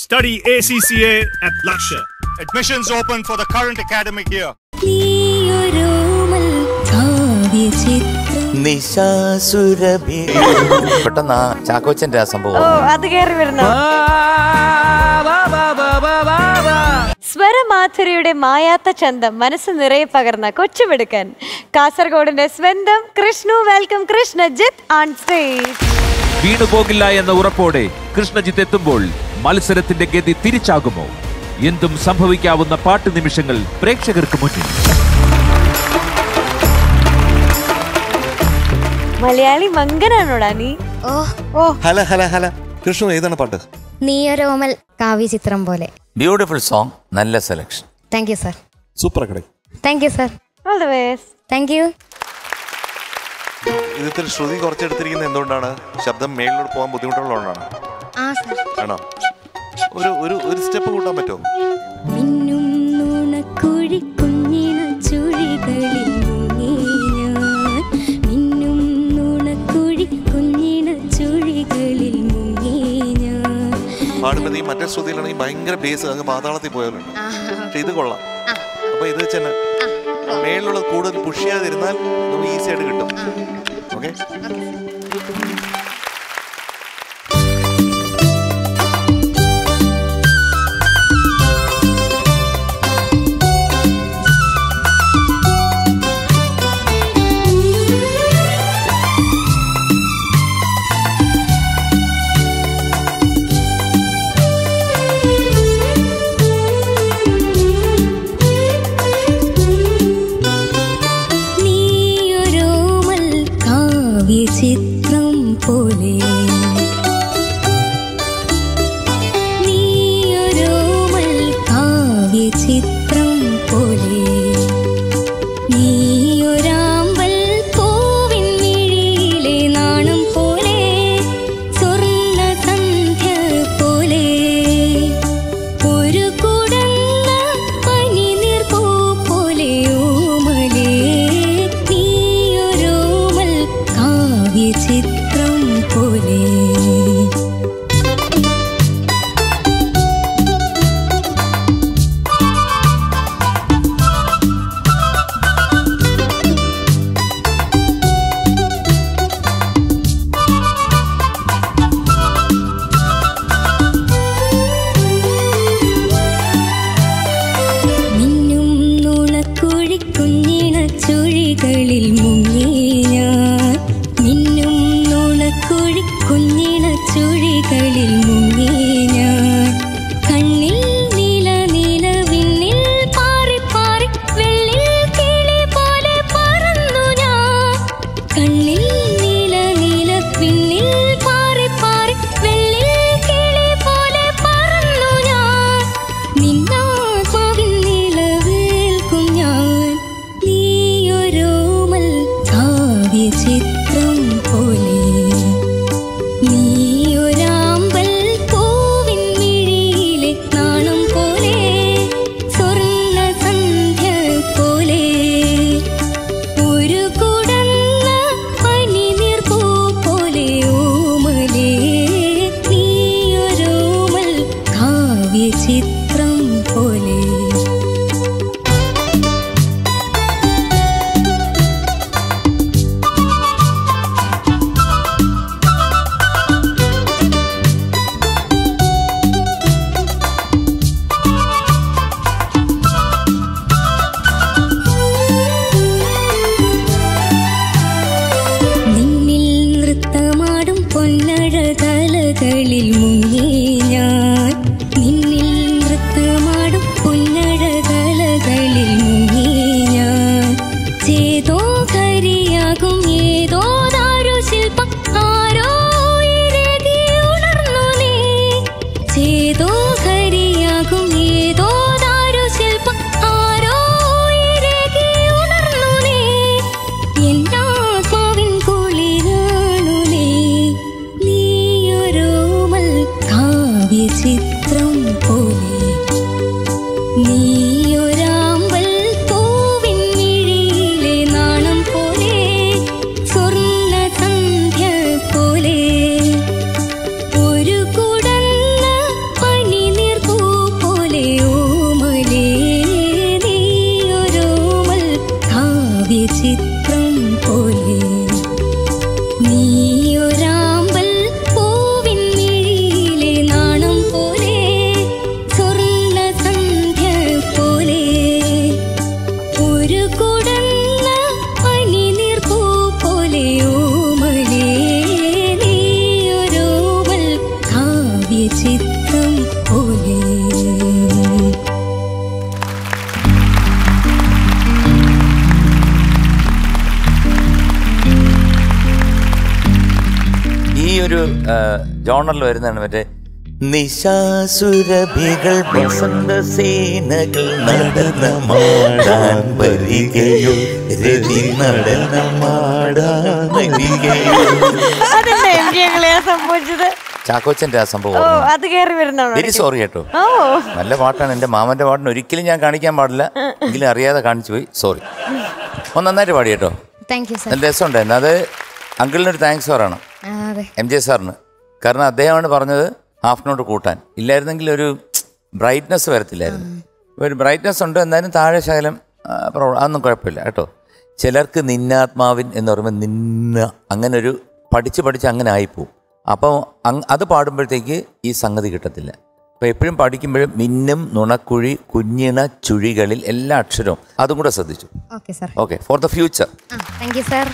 Study ACCA at Lakshya. Admissions open for the current academic year. നീയൊരോമൽ കാവ്യചിത്രം നിശാസുരഭി പെട്ടെന്ന് ആ ചാക്കോച്ചന്റെ ആ ഓ സംഭവം അത് കയറി വരുന്നു സ്വരമാധുരിയുടെ മായാത്ത ചന്തം മനസ്സ് നിറയെ പകർന്ന കൊച്ചുമിടുക്കൻ കാസർഗോഡിന്റെ സ്വന്തം Krishnu welcome Krishnajith on stage വീണുപോകില്ല എന്ന ഉറപ്പോടെ കൃഷ്ണജിത്ത് എത്തുമ്പോൾ മത്സരത്തിന്റെ ഗതി തിരിച്ചാകുമോ എന്തും സംഭവിക്കാവുന്ന പാട്ട് നിമിഷങ്ങൾ പ്രേക്ഷകർക്ക് മുന്നിൽ മലയാളി മങ്കനാണോടാ നീ ഓ ഓ ഹല ഹല ഹല കൃഷ്ണു ഏതാണ് പാട്ട് നീയൊരോമൽ കാവ്യചിത്രം പോലെ ബ്യൂട്ടിഫുൾ സോങ് നല്ല selection thank you sir super കടை thank you sir all the best thank you ഇതിൽ ശ്രുതി കുറച്ചെടുത്തിരിക്കുന്നത് എന്തുകൊണ്ടാണ് ശബ്ദം മേളിലോട്ട് പോകാൻ ബുദ്ധിമുട്ടുള്ളതുകൊണ്ടാണ് ആ സർ ആണോ ഒരു ഒരു ഒരു സ്റ്റെപ്പ് കൂട്ടാൻ പറ്റുമോ മിന്നും നുണക്കുഴി കുഞ്ഞിന ചുഴികളിൽ മുങ്ങി ഞാൻ മിന്നും നുണക്കുഴി കുഞ്ഞിന ചുഴികളിൽ മുങ്ങി ഞാൻ പാടുമ്പോൾ ഈ മറ്റേ ശ്രുതിയിലാണെങ്കിൽ ഭയങ്കര ബേസ് അങ്ങ് പാതാളത്തിൽ പോയാലുണ്ട് പക്ഷെ ഇത് കൊള്ളാം അപ്പൊ ഇത് വെച്ച് തന്നെ മേളിലുള്ളത് കൂടുതൽ പുഷ് ചെയ്യാതിരുന്നാൽ നമുക്ക് ഈസി ആയിട്ട് കിട്ടും ഓക്കെ നീയൊരോമൽ കാവ്യചിത്രം പോലെ നീയൊരോമൽ കാവ്യചിത്രം പോലെ നീയൊരാമ്പൽ പൂവിൻ മിഴിയിലെ നാണം പോലെ സ്വർണ്ണ സന്ധ്യ പോലെ ഒരു കുടന്ന പനിനീർപ്പൂ പോലെ ഓമലേ നീയൊരോമൽ കാവ്യചിത്രം പോലെ മിന്നും നുണക്കുഴി കുഞ്ഞിണ ചുഴികളിൽ മുങ്ങി ഞാൻ മിന്നും നുണക്കുഴി കുഞ്ഞിണ ചുഴികളിൽ മുങ്ങി ഞാൻ കണ്ണിൽ നീല നീല വിണ്ണിൽ പാറി പാറി വെള്ളിൽ കിളി പോലെ പറന്നു ഞാൻ കണ്ണിൽ നീല നീല വിണ്ണിൽ പാറി പാറി വെള്ളിൽ കിളി പോലെ പറന്നു ഞാൻ നിന്നാത്മാവിൻ നിലവേൽക്കും ഞാൻ നീയൊരോമൽ കാവ്യചിത്രം പോലെ നീയൊരാമ്പൽ പൂവിൻ മിഴിയിലെ നാണം പോലെ സ്വർണ്ണ സന്ധ്യ പോലെ ഒരു കുടന്ന പനിനീർപ്പൂ പോലെ ഓമലേ നീയൊരോമൽ കാവ്യചിത്രം പോലെ നിന്നിൽ നൃത്തമാടും പൊന്നഴകലകളിൽ മുങ്ങി ഞാൻ നിന്നിൽ നൃത്തമാടും പൊന്നഴകലകളിൽ മുങ്ങി ഞാൻ ചേതോ കരിയാകും ഏതോ ദാരു ശില്പം ആരോ ഇരകി ഉണർന്നു നീ ചേതോ കരിയാകും ഏതോ ദാരു ശില്പം ആരോ ഇരകി ഉണർന്നു നീ എന്നാത്മാവിൻ കുളിരാണു നീ നീയൊരോമൽ കാവ്യചിത്രം പോലെ നീയൊരാമ്പൽ പൂവിൻ മിഴിയിലെ നാണം പോലെ സ്വർണ്ണ സന്ധ്യ പോലെ ഒരു കുടന്ന പനിനീർ ചിത്രം പോലെ ഈ ഒരു ജോണറിൽ വരുന്നതാണ് മറ്റേ നിശാസുരഭികൾ വസന്ത സേനകൾ നടനമാടാൻ വരികയോ രതി നടനമാടാൻ വരികയോ അതെന്താ എം ജി ഞങ്ങളെയാ സംഭവിച്ചത് ചാക്കോച്ചന്റെ ആ സംഭവം ഓ ഓർമ്മ. അത് കയറി വരുന്നതാണോ വെരി സോറി കേട്ടോ ഓ നല്ല പാട്ടാണ് എൻ്റെ മാമന്റെ പാട്ടിന് ഒരിക്കലും ഞാൻ കാണിക്കാൻ പാടില്ല എങ്കിലും അറിയാതെ കാണിച്ചു പോയി സോറി ഒന്ന് നന്നായിട്ട് പാടി കേട്ടോ താങ്ക് യു സർ നല്ല രസമുണ്ടായിരുന്നു അത് അങ്കിളിനൊരു താങ്ക്സ് പറയണം അതെ എം ജെ സാറിന് കാരണം അദ്ദേഹമാണ് പറഞ്ഞത് ഹാഫ് നോട്ട് കൂട്ടാൻ ഇല്ലായിരുന്നെങ്കിൽ ഒരു ബ്രൈറ്റ്നസ് വരത്തില്ലായിരുന്നു ഒരു ബ്രൈറ്റ്നസ് ഉണ്ട് എന്നാലും താഴെ ശകലം ആ, പ്രോ- അതൊന്നും കുഴപ്പമില്ല കേട്ടോ ചിലർക്ക് നിന്നാത്മാവിൻ എന്ന് പറയുമ്പോൾ നിന്ന അങ്ങനെ ഒരു പഠിച്ച് പഠിച്ച് അങ്ങനെ ആയിപ്പോവും അപ്പോൾ അങ് അത് പാടുമ്പോഴത്തേക്ക് ഈ സംഗതി കിട്ടത്തില്ല അപ്പോൾ എപ്പോഴും പഠിക്കുമ്പോഴും മിന്നും നുണക്കുഴി കുഞ്ഞിണ ചുഴികളിൽ എല്ലാ അക്ഷരവും അതും കൂടെ ശ്രദ്ധിച്ചു okay sir okay for the future ആ താങ്ക് യു സർ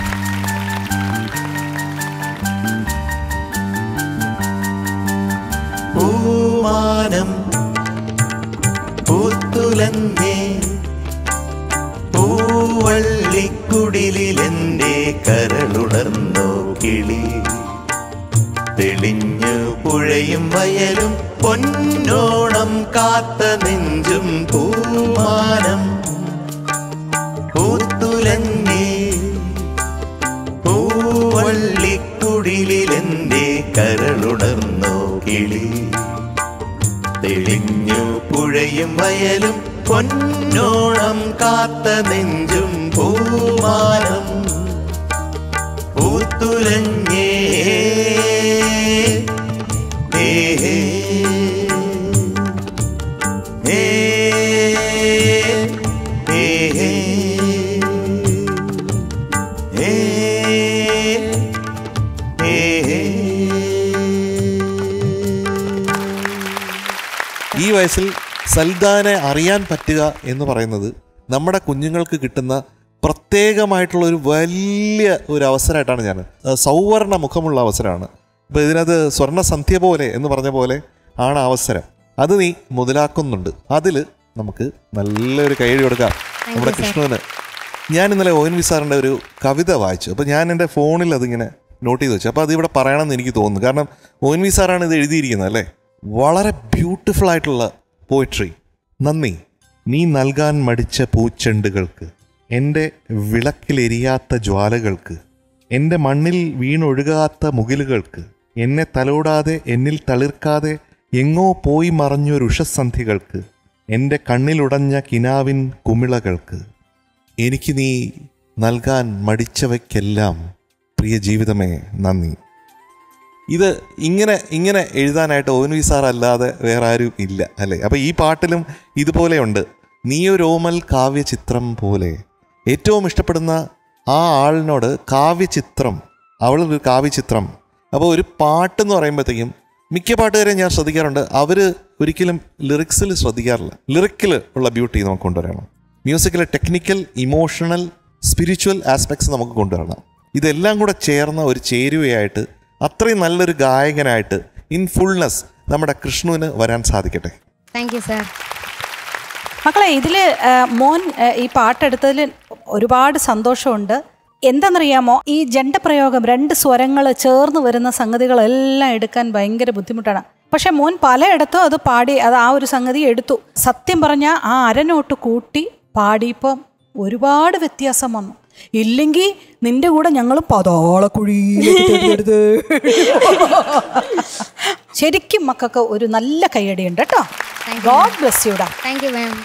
പൂമാനം പൂത്തുലഞ്ഞേ പൂവള്ളിക്കുടിലെന്റെ കരളുണർന്നോ കിളി തെളിഞ്ഞു പുഴയും വയലും പൊന്നോണം കാത്ത നെഞ്ചും പൂമാനം പൂത്തുലഞ്ഞേ പൂവള്ളിക്കുടിലെന്റെ കരളുണർന്നോ കിളി തെളിഞ്ഞു പുഴയും വയലും പൊന്നോണം കാത്ത നെഞ്ചും പൂമാനം പൂത്തുലഞ്ഞേ ഏ, ഏ, ഏ, ഏ, ഈ വയസ്സിൽ സൽദാനെ അറിയാൻ പറ്റുക എന്ന് പറയുന്നത് നമ്മുടെ കുഞ്ഞുങ്ങൾക്ക് കിട്ടുന്ന പ്രത്യേകമായിട്ടുള്ള ഒരു വലിയ ഒരു അവസരമായിട്ടാണ് ഞാൻ അഹ് സൗവർണ മുഖമുള്ള അവസരമാണ് ഇപ്പം ഇതിനകത്ത് സ്വർണ്ണ സന്ധ്യ പോലെ എന്ന് പറഞ്ഞ പോലെ ആണ് ആ അവസരം അത് നീ മുതലാക്കുന്നുണ്ട് അതിൽ നമുക്ക് നല്ലൊരു കൈയടി കൊടുക്കാം നമ്മുടെ കൃഷ്ണന് ഞാൻ ഇന്നലെ ഒ എൻ വി സാറിൻ്റെ ഒരു കവിത വായിച്ചു അപ്പോൾ ഞാൻ എൻ്റെ ഫോണിൽ അതിങ്ങനെ നോട്ട് ചെയ്ത് വെച്ചു അപ്പോൾ അത് ഇവിടെ പറയണമെന്ന് എനിക്ക് തോന്നുന്നു കാരണം ഒ എൻ വി സാറാണ് ഇത് എഴുതിയിരിക്കുന്നത് അല്ലേ വളരെ ബ്യൂട്ടിഫുൾ ആയിട്ടുള്ള പോയിട്രി നന്ദി നീ നൽകാൻ മടിച്ച പൂച്ചെണ്ടുകൾക്ക് എൻ്റെ വിളക്കിലെരിയാത്ത ജ്വാലകൾക്ക് എൻ്റെ മണ്ണിൽ വീണൊഴുകാത്ത മുകിലുകൾക്ക് എന്നെ തലോടാതെ എന്നിൽ തളിർക്കാതെ എങ്ങോ പോയി മറഞ്ഞൊരു ഉഷസന്ധികൾക്ക് എൻ്റെ കണ്ണിലുടഞ്ഞ കിനാവിൻ കുമിളകൾക്ക് എനിക്ക് നീ നൽകാൻ മടിച്ചവയ്ക്കെല്ലാം പ്രിയ ജീവിതമേ നന്ദി ഇത് ഇങ്ങനെ ഇങ്ങനെ എഴുതാനായിട്ട് ഓൻ വി സാർ അല്ലാതെ വേറെ ആരും ഇല്ല അല്ലേ അപ്പോൾ ഈ പാട്ടിലും ഇതുപോലെയുണ്ട് നീ ഒരു ഓമൽ കാവ്യചിത്രം പോലെ ഏറ്റവും ഇഷ്ടപ്പെടുന്ന ആ ആളിനോട് കാവ്യചിത്രം അവളൊരു കാവ്യചിത്രം അപ്പോൾ ഒരു പാട്ടെന്ന് പറയുമ്പോഴത്തേക്കും മിക്ക പാട്ടുകാരെയും ഞാൻ ശ്രദ്ധിക്കാറുണ്ട് അവർ ഒരിക്കലും ലിറിക്സിൽ ശ്രദ്ധിക്കാറില്ല ലിറിക്കിൽ ഉള്ള ബ്യൂട്ടി നമുക്ക് കൊണ്ടുവരണം മ്യൂസിക്കിലെ ടെക്നിക്കൽ ഇമോഷണൽ സ്പിരിച്വൽ ആസ്പെക്ട്സ് നമുക്ക് കൊണ്ടുവരണം ഇതെല്ലാം കൂടെ ചേർന്ന ഒരു ചേരുവയായിട്ട് അത്രയും നല്ലൊരു ഗായകനായിട്ട് ഇൻ ഫുൾനെസ് നമ്മുടെ കൃഷ്ണുവിന് വരാൻ സാധിക്കട്ടെ താങ്ക് യു സർ മക്കളെ ഇതിൽ മോൻ ആ, ഈ പാട്ടെടുത്തതിൽ ഒരുപാട് സന്തോഷമുണ്ട് എന്താണെന്നറിയാമോ ഈ ജണ്ടപ്രയോഗം രണ്ട് സ്വരങ്ങൾ ചേർന്ന് വരുന്ന സംഗതികളെല്ലാം എടുക്കാൻ ഭയങ്കര ബുദ്ധിമുട്ടാണ് പക്ഷെ മോൻ പലയിടത്തും അത് പാടി അത് ആ ഒരു സംഗതി എടുത്തു സത്യം പറഞ്ഞാൽ ആ അരനോട്ട് കൂട്ടി പാടിയപ്പം ഒരുപാട് വ്യത്യാസം വന്നു ഇല്ലെങ്കിൽ നിന്റെ കൂടെ ഞങ്ങൾ പതാളക്കുഴിയിലേക്ക് തെറ്റിയെടുത്ത് ശരിക്കും മക്കൾക്ക് ഒരു നല്ല കൈയടിയുണ്ട് കേട്ടോ Thank you, ഗോഡ് ബ്ലെസ് യുടാ താങ്ക് യു മാം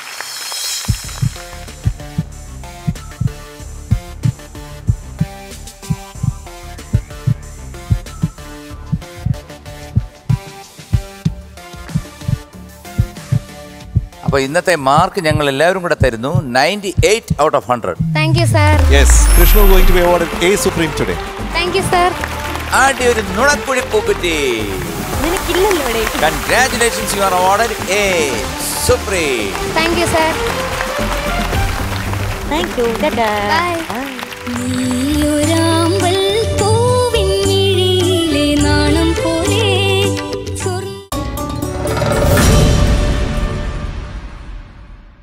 അപ്പോൾ ഇന്നത്തെ മാർക്ക് ഞങ്ങൾ എല്ലാവരും കൂടെ തരുന്നു ninety eight out of hundred thank you sir yes Krishnu going to be award a supreme today thank you sir ആദ്യ ഒരു നുണക്കുഴി പൂക്കുറ്റി നിനക്കില്ലല്ലോ ഇവിടെ congratulations you are award a supreme thank you sir thank you bye നീ